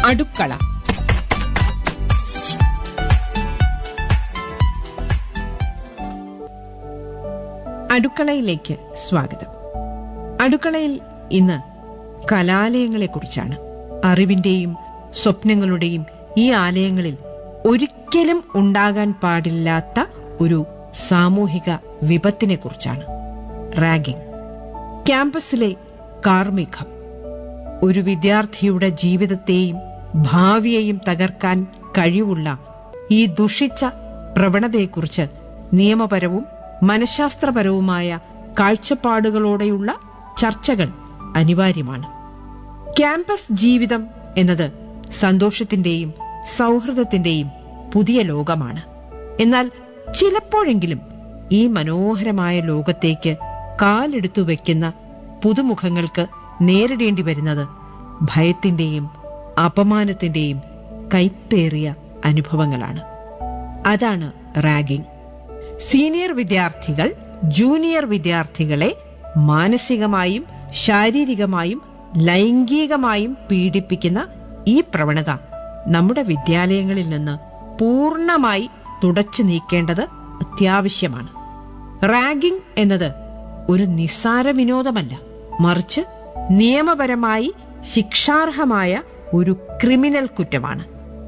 അടുക്കള അടുക്കളയിലേക്ക് സ്വാഗതം അടുക്കളയിൽ ഇന്ന് കലാലയങ്ങളെക്കുറിച്ചാണ് അറിവിന്റെയും സ്വപ്നങ്ങളുടെയും ഈ ആലയങ്ങളിൽ ഒരിക്കലും ഉണ്ടാകാൻ പാടില്ലാത്ത ഒരു സാമൂഹിക വിപത്തിനെക്കുറിച്ചാണ് റാഗിംഗ് ക്യാമ്പസിലെ കാർമികം ഒരു വിദ്യാർത്ഥിയുടെ ജീവിതത്തെയും ഭാവിയെയും തകർക്കാൻ കഴിവുള്ള ഈ ദുഷിച്ച പ്രവണതയെക്കുറിച്ച് നിയമപരവും മനഃശാസ്ത്രപരവുമായ കാഴ്ചപ്പാടുകളോടെയുള്ള ചർച്ചകൾ അനിവാര്യമാണ് ക്യാമ്പസ് ജീവിതം എന്നത് സന്തോഷത്തിന്റെയും സൗഹൃദത്തിന്റെയും പുതിയ ലോകമാണ് എന്നാൽ ചിലപ്പോഴെങ്കിലും ഈ മനോഹരമായ ലോകത്തേക്ക് കാലെടുത്തു വയ്ക്കുന്ന പുതുമുഖങ്ങൾക്ക് നേരിടേണ്ടി വരുന്നത് ഭയത്തിന്റെയും അപമാനത്തിന്റെയും കൈപ്പേറിയ അനുഭവങ്ങളാണ് അതാണ് റാഗിംഗ് സീനിയർ വിദ്യാർത്ഥികൾ ജൂനിയർ വിദ്യാർത്ഥികളെ മാനസികമായും ശാരീരികമായും ലൈംഗികമായും പീഡിപ്പിക്കുന്ന ഈ പ്രവണത നമ്മുടെ വിദ്യാലയങ്ങളിൽ നിന്ന് പൂർണ്ണമായി തുടച്ചു നീക്കേണ്ടത് അത്യാവശ്യമാണ് റാഗിംഗ് എന്നത് ഒരു നിസ്സാര വിനോദമല്ല മറിച്ച് നിയമപരമായി ശിക്ഷാർഹമായ ഒരു ക്രിമിനൽ കുറ്റമാണ്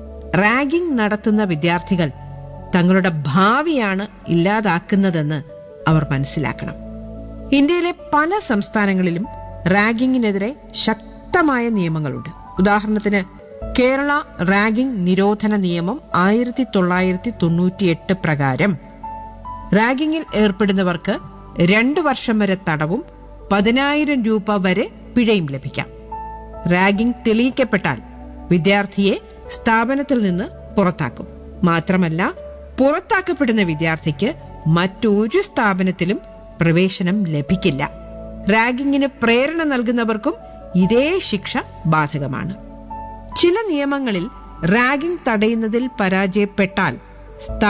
റാഗിംഗ് നടത്തുന്ന വിദ്യാർത്ഥികൾ തങ്ങളുടെ ഭാവിയാണ് ഇല്ലാതാക്കുന്നതെന്ന് അവർ മനസ്സിലാക്കണം ഇന്ത്യയിലെ പല സംസ്ഥാനങ്ങളിലും റാഗിങ്ങിനെതിരെ ശക്തമായ നിയമങ്ങളുണ്ട് ഉദാഹരണത്തിന് കേരള റാഗിംഗ് നിരോധന നിയമം ആയിരത്തി തൊള്ളായിരത്തി തൊണ്ണൂറ്റിയെട്ട് പ്രകാരം റാഗിങ്ങിൽ ഏർപ്പെടുന്നവർക്ക് രണ്ടു വർഷം വരെ തടവും പതിനായിരം രൂപ വരെ പിഴയും ലഭിക്കാം റാഗിംഗ് തെളിയിക്കപ്പെട്ടാൽ വിദ്യാർത്ഥിയെ സ്ഥാപനത്തിൽ നിന്ന് പുറത്താക്കും മാത്രമല്ല പുറത്താക്കപ്പെടുന്ന വിദ്യാർത്ഥിക്ക് മറ്റൊരു സ്ഥാപനത്തിലും പ്രവേശനം ലഭിക്കില്ല റാഗിങ്ങിന് പ്രേരണ നൽകുന്നവർക്കും ഇതേ ശിക്ഷ ബാധകമാണ് ചില നിയമങ്ങളിൽ റാഗിംഗ് തടയുന്നതിൽ പരാജയപ്പെട്ടാൽ